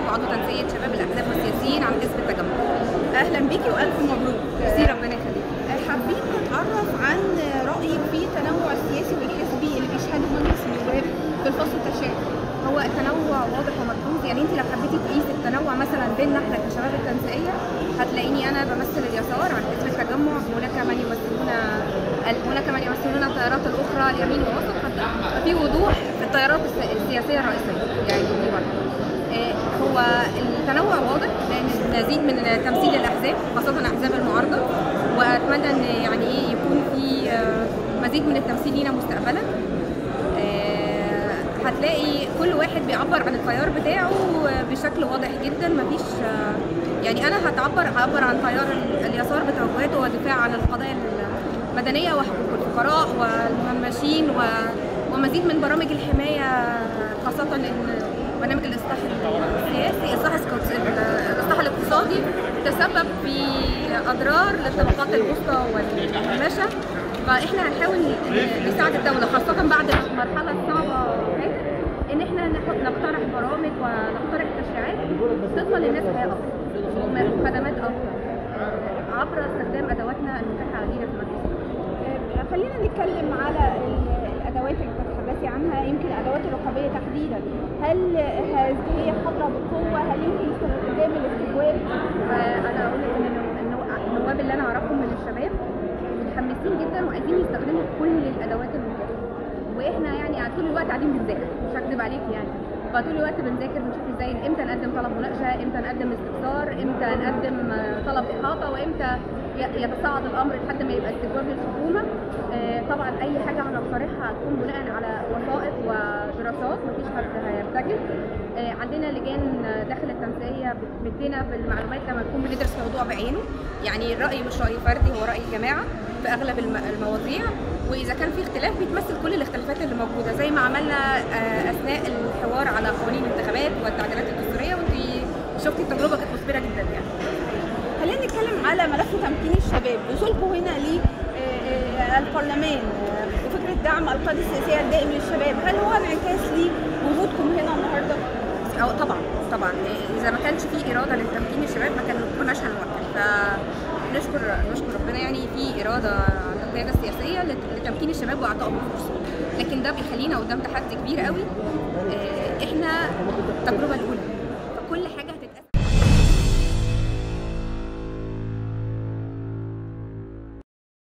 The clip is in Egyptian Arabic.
وعضو تنسيق شباب الاحزاب والسياسيين عن حزب التجمع اهلا بيكي والف مبروك ميرسي ربنا يخليك حابين نتعرف عن رايك في التنوع السياسي والحزبي اللي بيشهده مجلس النواب في الفصل التشريعي هو التنوع واضح وملحوظ يعني انت لو حبيتي تقيسي التنوع مثلا بيننا احنا كشباب التنسيقيه هتلاقيني انا بمثل اليسار عن حزب التجمع هناك من يمثلون هناك من يمثلون التيارات الاخرى اليمين والوسط ففي وضوح في التيارات السياسيه الرئيسيه يعني دي واحده هو التنوع واضح لان نزيد من تمثيل الاحزاب خاصه احزاب المعارضه واتمنى ان يعني ايه يكون في مزيد من التمثيل لينا مستقبلا هتلاقي كل واحد بيعبر عن التيار بتاعه بشكل واضح جدا مفيش يعني انا هتعبر هعبر عن تيار اليسار بتوجهاته والدفاع عن القضايا المدنيه وحقوق الفقراء والمهمشين ومزيد من برامج الحمايه خاصه ان برنامج الاصلاح السياسي اصلاح الاصلاح الاقتصادي تسبب في اضرار للطبقات الوسطى والمهمشه فاحنا هنحاول نساعد الدوله خاصه بعد المرحله الصعبه ان احنا نقترح برامج ونقترح تشريعات تضمن للناس حياه افضل وخدمات افضل عبر استخدام ادواتنا المتاحه لينا في المجلس خلينا نتكلم على الادوات اللي بتتحدثي عنها يمكن الادوات الرقابيه تحديدا هل هي حاضره بقوه هل يمكن استخدام الاستجواب انا اقول لك ان النواب اللي انا اعرفهم من الشباب متحمسين جدا وعايزين يستخدموا كل الادوات المتاحه واحنا يعني طول الوقت قاعدين بنذاكر مش هكذب عليك يعني فطول الوقت بنذاكر بنشوف ازاي امتى نقدم طلب مناقشه امتى نقدم استفسار امتى نقدم طلب احاطه وامتى يتصاعد الامر لحد ما يبقى استجواب للحكومه طبعا اي حاجه هنقترحها هتكون بناء على وثائق ودراسات مفيش حد هيرتجل عندنا لجان داخل التنسيقيه بتدينا بالمعلومات لما نكون بندرس موضوع بعينه يعني الراي مش راي فردي هو راي جماعه في اغلب المواضيع واذا كان في اختلاف بيتمثل كل الاختلافات اللي موجوده زي ما عملنا اثناء الحوار على قوانين الانتخابات والتعديلات الدستوريه وانت شفتي التجربه كانت مثمره جدا يعني خلينا نتكلم على ملف تمكين الشباب وصولكم هنا للبرلمان وفكره دعم القياده السياسيه الدائم للشباب هل هو انعكاس لوجودكم هنا النهارده؟ أو طبعا طبعا اذا ما كانش في اراده لتمكين الشباب ما كان كناش هنوكل فنشكر نشكر ربنا يعني في اراده عند القياده السياسيه لتمكين الشباب واعطائهم الفرصه لكن ده بيخلينا قدام تحدي كبير قوي احنا التجربه الاولى